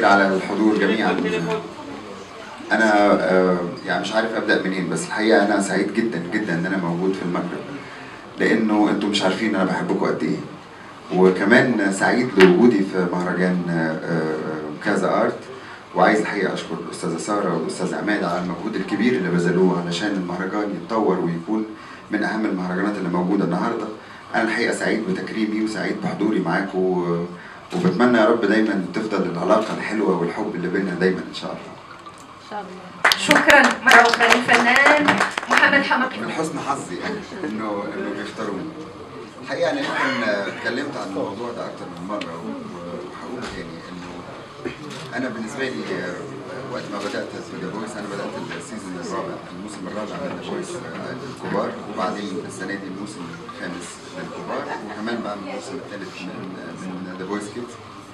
على الحضور جميعا انا آه، يعني مش عارف ابدا منين بس الحقيقه انا سعيد جدا جدا ان انا موجود في المغرب لانه انتم مش عارفين انا بحبكم قد ايه وكمان سعيد لوجودي في مهرجان آه، آه، كذا ارت وعايز الحقيقه اشكر الاستاذه ساره والاستاذ عماد على المجهود الكبير اللي بذلوه علشان المهرجان يتطور ويكون من اهم المهرجانات اللي موجوده النهارده انا الحقيقه سعيد بتكريمي وسعيد بحضوري معاكم و- وبتمنى يا رب دايما تفضل العلاقه الحلوه والحب اللي بيننا دايما ان شاء الله ان شاء الله شكرا مرة أخرى للفنان محمد حمقي من حسن حظي يعني انه انه بيختاروني الحقيقه انا يمكن اتكلمت عن الموضوع ده اكتر من مره و- وهقول تاني انه انا بالنسبه لي آه، وقت ما بدات في ذا فويس انا بدات السيزون الرابع الموسم الرابع من ذا فويس الكبار وبعدين السنه دي الموسم الخامس للكبار وكمان بعمل الموسم الثالث من من ذا فويس كيدز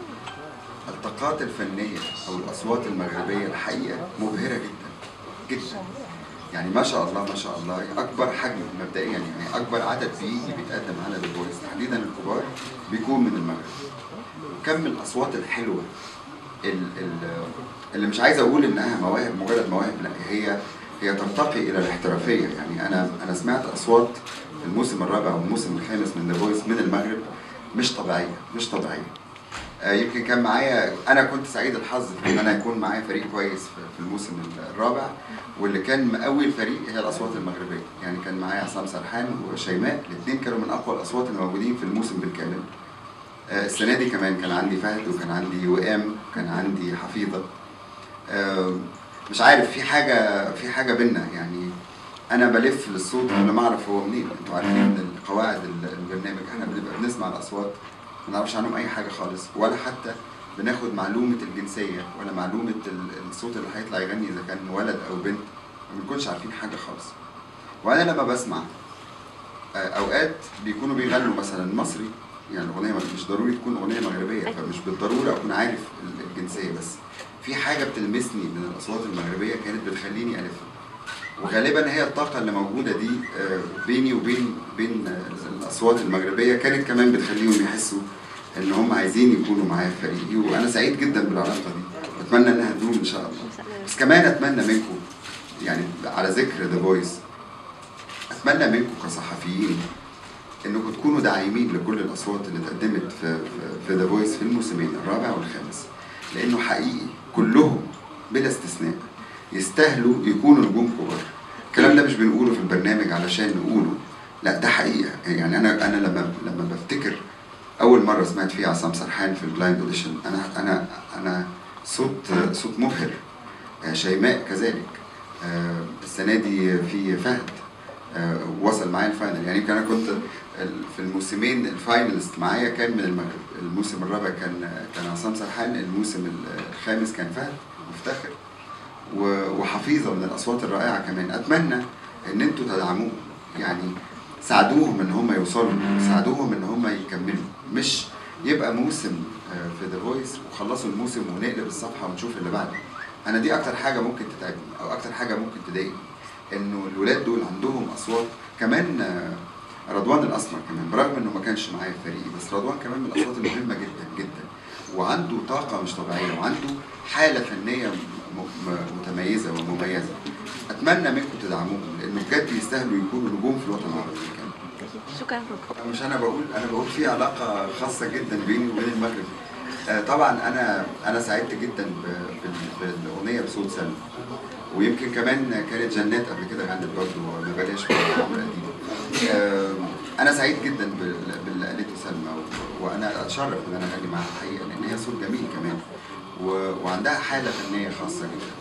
الطاقات الفنيه او الاصوات المغربيه الحقيقه مبهره جدا جدا يعني ما شاء الله ما شاء الله اكبر حجم مبدئيا يعني اكبر عدد بيجي بيتقدم على ذا فويس تحديدا الكبار بيكون من المغرب كم الاصوات الحلوه ال- ال- اللي مش عايز اقول انها مواهب مجرد مواهب لا هي هي ترتقي الى الاحترافيه يعني انا انا سمعت اصوات في الموسم الرابع والموسم الخامس من ذا فويس من المغرب مش طبيعيه مش طبيعيه آه، يمكن كان معايا انا كنت سعيد الحظ في ان انا يكون معايا فريق كويس في في الموسم الرابع واللي كان مقوي الفريق هي الاصوات المغربيه يعني كان معايا عصام سرحان وشيماء الاثنين كانوا من اقوى الاصوات الموجودين في الموسم بالكامل آه، السنه دي كمان كان عندي فهد وكان عندي وئام وكان عندي حفيظه آه، مش عارف في حاجه في حاجه بينا يعني انا بلف للصوت قبل ما اعرف هو منين انتوا عارفين ان قواعد ال- البرنامج احنا بنبقى بنسمع الاصوات ما نعرفش عنهم اي حاجه خالص ولا حتى بناخد معلومه الجنسيه ولا معلومه ال- الصوت اللي هيطلع يغني اذا كان ولد او بنت ما بنكونش عارفين حاجه خالص وانا لما بسمع آه، اوقات بيكونوا بيغنوا مثلا مصري يعني الاغنيه مش ضروري تكون اغنيه مغربيه فمش بالضروره اكون عارف ال- الجنسيه بس في حاجه بتلمسني من الاصوات المغربيه كانت بتخليني الفها وغالبا هي الطاقه اللي موجوده دي آه، بيني وبين بين آه، الاصوات المغربيه كانت كمان بتخليهم يحسوا ان هم عايزين يكونوا معايا في فريقي وانا سعيد جدا بالعلاقه دي اتمنى انها تدوم ان شاء الله بس كمان اتمنى منكم يعني على ذكر ذا فويس اتمنى منكم كصحفيين انكم تكونوا داعمين لكل الاصوات اللي اتقدمت في في ذا فويس في الموسمين الرابع والخامس لانه حقيقي كلهم بلا استثناء يستاهلوا يكونوا نجوم كبار الكلام ده مش بنقوله في البرنامج علشان نقوله لا ده حقيقه يعني انا انا لما لما بفتكر اول مره سمعت فيها عصام سرحان في البلايند اوديشن انا انا انا صوت صوت مبهر آه، شيماء كذلك آه، السنه دي في فهد آه، وصل معايا الفاينل يعني يمكن انا كنت ال- في الموسمين الفاينلست معايا كان من المغرب الموسم الرابع كان كان عصام سرحان الموسم الخامس كان فهد مفتخر و- وحفيظه من الاصوات الرائعه كمان اتمنى ان انتوا تدعموهم يعني ساعدوهم ان هم يوصلوا ساعدوهم ان هم يكملوا مش يبقى موسم آه، في ذا فويس وخلصوا الموسم ونقلب الصفحه ونشوف اللي بعده انا دي اكتر حاجه ممكن تتعبني او اكتر حاجه ممكن تضايقني انه الولاد دول عندهم اصوات كمان آه، رضوان الاسمر كمان برغم انه ما كانش معايا في فريقي بس رضوان كمان من الاصوات المهمه جدا جدا وعنده طاقه مش طبيعيه وعنده حاله فنيه م- م- متميزه ومميزه اتمنى منكم تدعموهم لانه بجد يستاهلوا يكونوا نجوم في الوطن العربي كمان شكرا مش انا بقول انا بقول في علاقه خاصه جدا بيني وبين المغرب آه، طبعا انا انا سعدت جدا ب- بال- بالاغنيه بصوت سلمى ويمكن كمان كانت جنات قبل كده غنت برضه ما بلاش في العمر القديم آه، انا سعيد جدا بال- باللي قالته سلمى و- وانا اتشرف ان انا اغني معاها الحقيقه لان هي صوت جميل كمان و- وعندها حاله فنيه خاصه جدا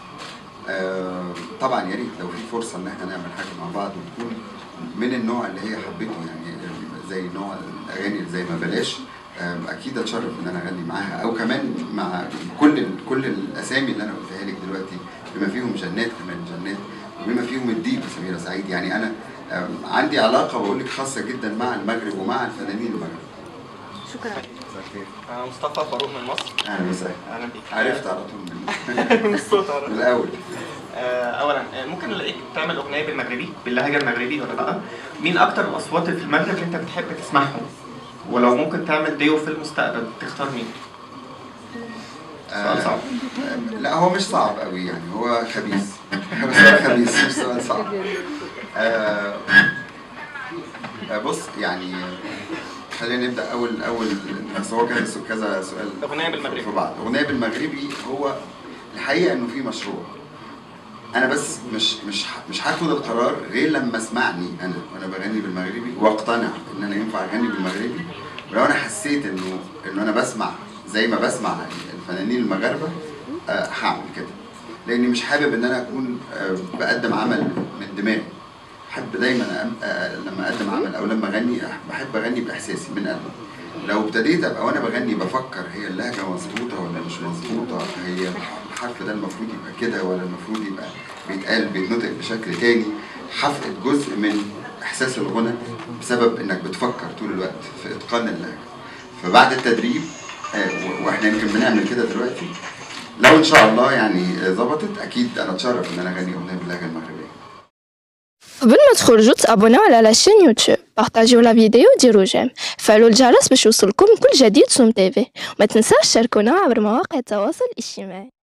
آه، طبعا يا ريت لو في فرصه ان احنا نعمل حاجه مع بعض وتكون من النوع اللي هي حبته يعني زي نوع الاغاني اللي زي ما بلاش آه، اكيد اتشرف ان انا اغني معاها او كمان مع كل ال- كل الاسامي اللي انا قلتها لك دلوقتي بما فيهم جنات كمان جنات وبما فيهم الديب سميره سعيد يعني انا آه، عندي علاقه بقول لك خاصه جدا مع المغرب ومع الفنانين المغرب شكرا أنا مصطفى فاروق من مصر اهلا وسهلا أهلا بيك عرفت على طول من, من الصوت أهو. من الاول آه، أولا آه، ممكن نلاقيك بتعمل أغنية بالمغربي باللهجة المغربي ولا لأ؟ مين أكتر الأصوات اللي في المغرب اللي أنت بتحب تسمعهم؟ ولو ممكن تعمل ديو في المستقبل تختار مين؟ سؤال صعب لا هو مش صعب قوي يعني هو خبيث هو سؤال خبيث مش سؤال صعب آه آه، بص يعني خلينا نبدا اول اول بس هو كذا سو- كذا سؤال اغنيه بالمغربي في بعض اغنيه بالمغربي هو الحقيقه انه في مشروع انا بس مش مش ه- مش هاخد القرار غير لما اسمعني انا وانا بغني بالمغربي واقتنع ان انا ينفع اغني بالمغربي ولو انا حسيت انه انه انا بسمع زي ما بسمع الفنانين المغاربه آه، هعمل كده لاني مش حابب ان انا اكون آه، بقدم عمل من دماغي بحب دايما أم- آه، لما اقدم عمل او لما اغني أح- بحب اغني باحساسي من قلبي لو ابتديت ابقى وانا بغني بفكر هي اللهجه مظبوطه ولا مش مظبوطه هي الحرف ده المفروض يبقى كده ولا المفروض يبقى بيتقال بيتنطق بشكل تاني هفقد جزء من احساس الغنى بسبب انك بتفكر طول الوقت في اتقان اللهجه فبعد التدريب آه، و- واحنا يمكن بنعمل كده دلوقتي لو ان شاء الله يعني آه، ظبطت اكيد انا اتشرف ان انا اغني اغنيه باللهجه المغربيه قبل ما تخرجوا تابوناو على لاشين يوتيوب بارطاجيو لا فيديو وديروا جيم فعلوا الجرس باش يوصلكم كل جديد سوم تيفي وما تنساوش تشاركونا عبر مواقع التواصل الاجتماعي